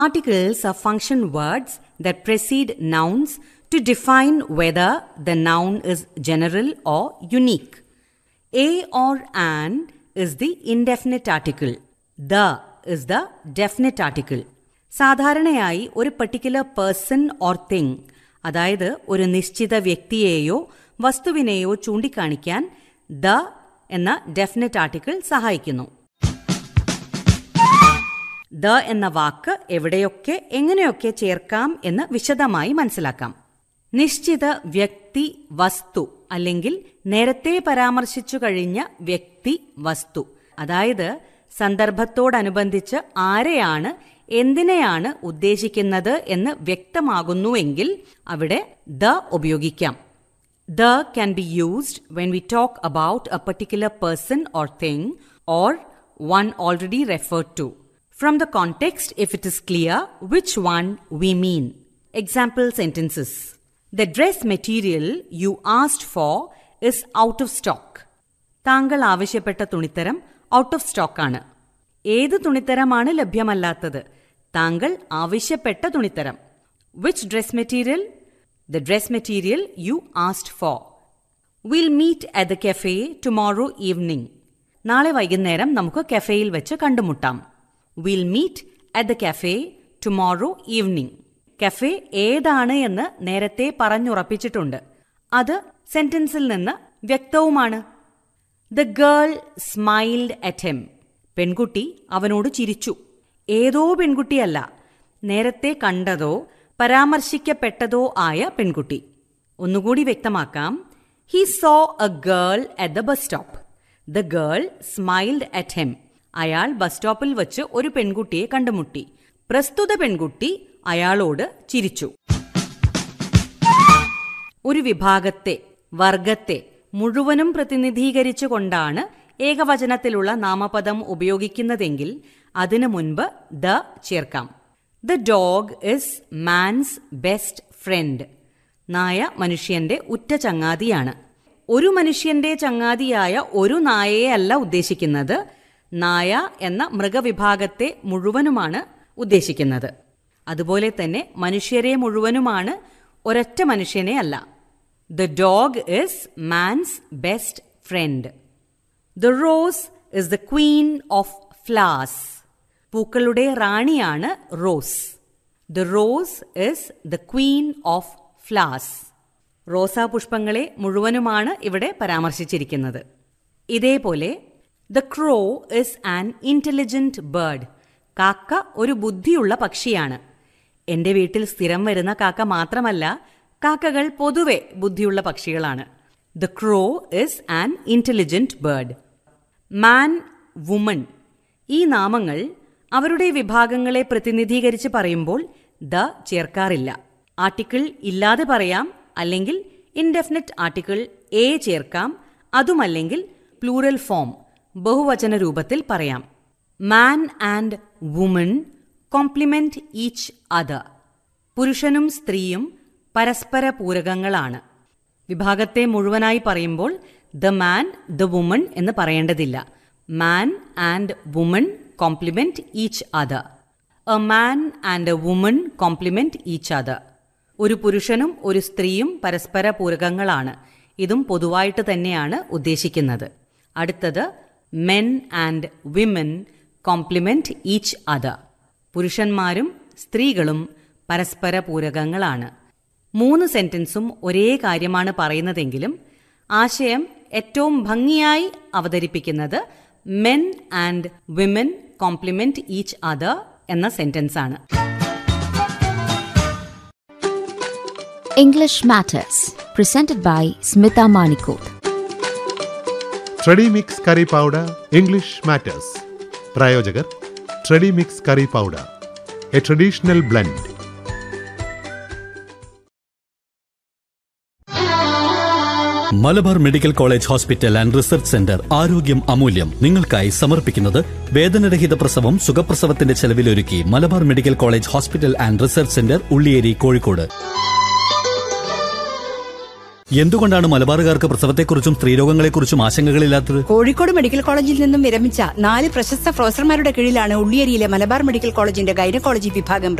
Articles are function words that precede nouns to define whether the noun is general or unique. A or an is the indefinite article. The is the definite article. സാധാരണയായി ഒരു particular person or thing അതായത് ഒരു നിശ്ചിത വ്യക്തിയെയോ വസ്തുവിനെയോ ചൂണ്ടിക്കാണിക്കാൻ the എന്ന definite article സഹായിക്കുന്നു the എന്ന വാക്ക് എവിടെയൊക്കെ എങ്ങനെയൊക്കെ ചേർക്കാം എന്ന് വിശദമായി മനസ്സിലാക്കാം നിശ്ചിത വ്യക്തി വസ്തു അല്ലെങ്കിൽ നേരത്തെ പരാമർശിച്ചു കഴിഞ്ഞ വ്യക്തി വസ്തു അതായത് സന്ദർഭത്തോടനുബന്ധിച്ച് ആരെയാണ് എന്തിനെയാണ് ഉദ്ദേശിക്കുന്നത് എന്ന് വ്യക്തമാകുന്നുവെങ്കിൽ അവിടെ ദ ഉപയോഗിക്കാം the can be used when we talk about a particular person or thing or one already referred to From the context, if it is clear which one we mean. Example sentences. The dress material you asked for is out of stock. താങ്കൾ ആവശ്യപ്പെട്ട തുണിത്തരം out of stock ആണ് ഏത് തുണിത്തരമാണ് ലഭ്യമല്ലാത്തത് താങ്കൾ ആവശ്യപ്പെട്ട തുണിത്തരം which dress material the dress material you asked for will meet at the cafe tomorrow evening നാളെ വൈകുന്നേരം നമുക്ക് കഫേയിൽ വെച്ച് കണ്ടുമുട്ടാം will meet at the cafe tomorrow evening cafe ഏതാണ് എന്ന് നേരത്തെ പറഞ്ഞുറപ്പിച്ചിട്ടുണ്ട് അത് സെന്റൻസിൽ നിന്ന് വ്യക്തവുമാണ് the girl smiled at him പെൺകുട്ടി അവനോട് ചിരിച്ചു ഏതോ പെൺകുട്ടിയല്ല നേരത്തെ കണ്ടതോ പരാമർശിക്കപ്പെട്ടതോ ആയ പെൺകുട്ടി ഒന്നുകൂടി വ്യക്തമാക്കാം he saw a girl at the bus stop the girl smiled at him അയാൾ ബസ് സ്റ്റോപ്പിൽ വച്ച് ഒരു പെൺകുട്ടിയെ കണ്ടുമുട്ടി പ്രസ്തുത പെൺകുട്ടി അയാളോട് ചിരിച്ചു ഒരു വിഭാഗത്തെ വർഗത്തെ മുഴുവനും പ്രതിനിധീകരിച്ചുകൊണ്ടാണ് ഏകവചനത്തിലുള്ള നാമപദം ഉപയോഗിക്കുന്നതെങ്കിൽ അതിനു മുൻപ് ദ ചേർക്കാം the dog is man's best friend നായ മനുഷ്യന്റെ ഉറ്റ ചങ്ങാതിയാണ് ഒരു മനുഷ്യന്റെ ചങ്ങാതിയായ ഒരു നായയെ അല്ല ഉദ്ദേശിക്കുന്നത് നായ എന്ന മൃഗവിഭാഗത്തെ മുഴുവനുമാണ് ഉദ്ദേശിക്കുന്നത് അതുപോലെ തന്നെ മനുഷ്യരെ മുഴുവനുമാണ് ഒരൊറ്റ മനുഷ്യനെ അല്ല the dog is man's best friend the rose is the queen of flowers പൂക്കളുടെ റാണിയാണ് rose the rose is the queen of flowers റോസാ പുഷ്പങ്ങളെ മുഴുവനുമാണ് ഇവിടെ പരാമർശിച്ചിരിക്കുന്നത് ഇതേപോലെ the crow is an intelligent bird കാക്ക ഒരു ബുദ്ധിയുള്ള പക്ഷിയാണ് എന്റെ വീട്ടിൽ സ്ഥിരം വരുന്ന കാക്ക മാത്രമല്ല കാക്കകൾ പൊതുവെ ബുദ്ധിയുള്ള പക്ഷികളാണ് the crow is an intelligent bird man woman ഈ നാമങ്ങൾ അവരുടെ വിഭാഗങ്ങളെ പ്രതിനിധീകരിച്ച് പറയുമ്പോൾ ദ ചേർക്കാറില്ല ആർട്ടിക്കിൾ ഇല്ലാതെ പറയാം അല്ലെങ്കിൽ ഇൻഡെഫിനിറ്റ് ആർട്ടിക്കിൾ എ ചേർക്കാം അതുമല്ലെങ്കിൽ പ്ലൂറൽ ഫോം ബഹുവചന രൂപത്തിൽ പറയാം man and woman complement each other പുരുഷനും സ്ത്രീയും പരസ്പര പൂരകങ്ങളാണ് വിഭാഗത്തെ മുഴുവനായി പറയുമ്പോൾ ദ മാൻ ദ വുമൺ എന്ന് പറയേണ്ടതില്ല man and woman complement each other a man and a woman complement each other ഒരു പുരുഷനും ഒരു സ്ത്രീയും പരസ്പര പൂരകങ്ങളാണ് ഇതും പൊതുവായിട്ട് തന്നെയാണ് ഉദ്ദേശിക്കുന്നത് അടുത്തത് men and women complement each other പുരുഷന്മാരും സ്ത്രീകളും പരസ്പര പൂരകങ്ങളാണ് മൂന്ന് സെന്റൻസും ഒരേ കാര്യമാണ് പറയുന്നതെങ്കിലും ആശയം ഏറ്റവും ഭംഗിയായി അവതരിപ്പിക്കുന്നത് men and women complement each other എന്ന സെന്റൻസ് ആണ് English Matters, presented by Smita Manikot. Tready mix curry powder English matters പ്രായോജകർ tready mix curry powder a traditional blend Malabar medical college hospital and research centre ആരോഗ്യം അമൂല്യം നിങ്ങൾക്കായി സമർപ്പിക്കുന്നത് വേദനരഹിത പ്രസവം സുഖപ്രസവത്തിന്റെ ചെലവിലൊരുക്കി Malabar medical college hospital and research centre Ulliyeri Kozhikode എന്തുകൊണ്ടാണ് മലബാറുകാർക്ക് പ്രസവത്തെക്കുറിച്ചും സ്ത്രീരോഗങ്ങളെക്കുറിച്ചും ആശങ്കകളില്ലാത്തത് കോഴിക്കോട് മെഡിക്കൽ കോളേജിൽ നിന്നും വിരമിച്ച നാല് പ്രശസ്ത പ്രൊഫസർമാരുടെ കീഴിലാണ് ഉള്ളിയേരിയിലെ മലബാർ മെഡിക്കൽ കോളേജിന്റെ ഗൈനക്കോളജി വിഭാഗം